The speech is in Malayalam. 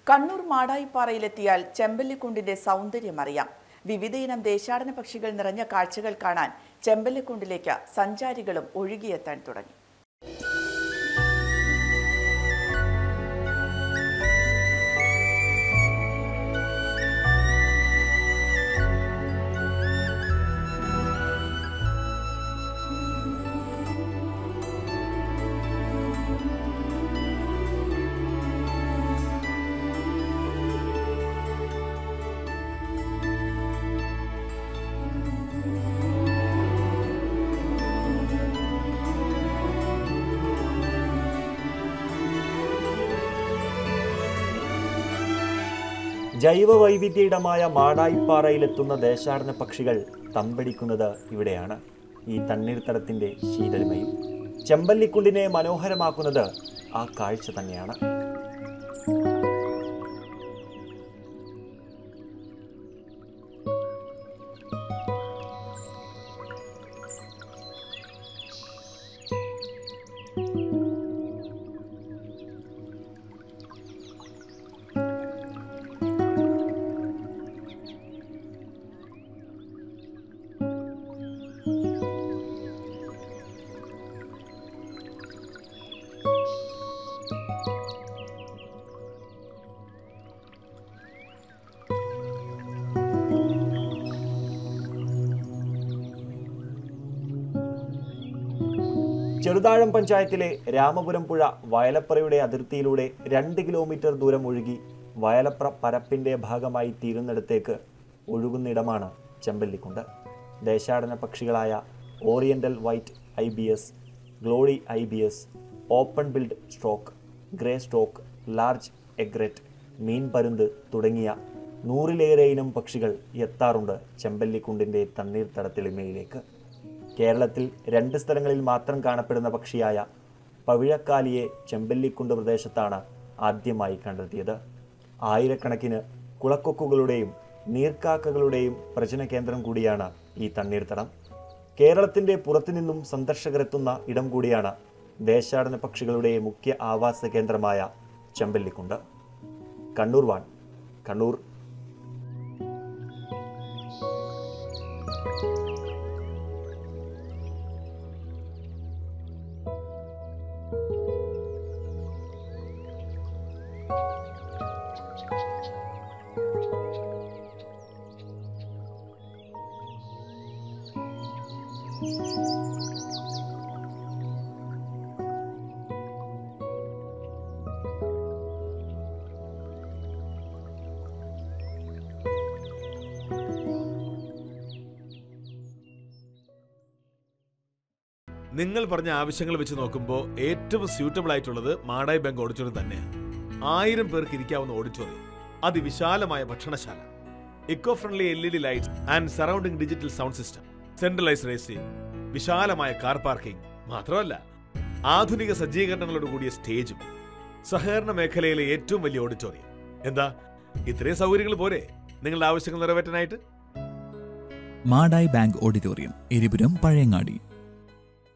കണ്ണൂർ മാടായിപ്പാറയിലെത്തിയാൽ ചെമ്പല്ലിക്കുണ്ടിന്റെ സൗന്ദര്യം അറിയാം വിവിധയിനം ദേശാടന പക്ഷികൾ നിറഞ്ഞ കാഴ്ചകൾ കാണാൻ ചെമ്പല്ലിക്കുണ്ടിലേക്ക് സഞ്ചാരികളും ഒഴുകിയെത്താൻ തുടങ്ങി ജൈവ വൈവിധ്യയിടമായ മാടായിപ്പാറയിലെത്തുന്ന ദേശാടന പക്ഷികൾ തമ്പടിക്കുന്നത് ഇവിടെയാണ് ഈ തണ്ണീർത്തടത്തിന്റെ ശീതളിമയിൽ ചെമ്പല്ലിക്കുണ്ടിനെ മനോഹരമാക്കുന്നത് ആ കാഴ്ച തന്നെയാണ് ചെറുതാഴം പഞ്ചായത്തിലെ രാമപുരം പുഴ വയലപ്രയുടെ അതിർത്തിയിലൂടെ രണ്ട് കിലോമീറ്റർ ദൂരം ഒഴുകി വയലപ്ര പരപ്പിന്റെ ഭാഗമായി തീരുന്നിടത്തേക്ക് ഒഴുകുന്നിടമാണ് ചെമ്പല്ലിക്കുണ്ട് ദേശാടന പക്ഷികളായ oriental white ibis glossy ibis open billed stork grey stork large egret മീൻ പരുന്ത് തുടങ്ങിയ നൂറിലേറെ ഇനം പക്ഷികൾ എത്താറുണ്ട് ചെമ്പല്ലിക്കുണ്ടിൻ്റെ തണ്ണീർത്തടത്തെളിമയിലേക്ക് കേരളത്തിൽ രണ്ട് സ്ഥലങ്ങളിൽ മാത്രം കാണപ്പെടുന്ന പക്ഷിയായ പവിഴക്കാലിയെ ചെമ്പല്ലിക്കുണ്ട് പ്രദേശത്താണ് ആദ്യമായി കണ്ടെത്തിയത് ആയിരക്കണക്കിന് കുളക്കൊക്കുകളുടെയും നീർക്കാക്കകളുടെയും പ്രജന കേന്ദ്രം കൂടിയാണ് ഈ തണ്ണീർത്തടം കേരളത്തിൻ്റെ പുറത്തുനിന്നും സന്ദർശകരെത്തുന്ന ഇടം കൂടിയാണ് ദേശാടന പക്ഷികളുടെ മുഖ്യ ആവാസ കേന്ദ്രമായ ചെമ്പല്ലിക്കുണ്ട് കണ്ണൂർ വാൺ കണ്ണൂർ നിങ്ങൾ പറഞ്ഞ ആവശ്യങ്ങൾ വെച്ച് നോക്കുമ്പോൾ ഏറ്റവും സ്യൂട്ടബിൾ ആയിട്ടുള്ളത് മാടായി ബാങ്ക് ഓഡിറ്റോറിയം തന്നെയാണ് ആയിരം പേർക്ക് ഇരിക്കാവുന്ന ഓഡിറ്റോറിയം അതിവിശാലമായ ഭക്ഷണശാല eco friendly L E D lights and surrounding digital sound system centralised A C വിശാലമായ കാർ പാർക്കിംഗ് മാത്രമല്ല ആധുനിക സജ്ജീകരണങ്ങളോട് കൂടിയ സ്റ്റേജും സഹകരണ മേഖലയിലെ ഏറ്റവും വലിയ ഓഡിറ്റോറിയം എന്താ ഇത്രയും സൗകര്യങ്ങൾ പോരെ നിങ്ങളുടെ ആവശ്യങ്ങൾ നിറവേറ്റാനായിട്ട് മാടായി ബാങ്ക് ഓഡിറ്റോറിയം എരിപുരം പഴയങ്ങാടി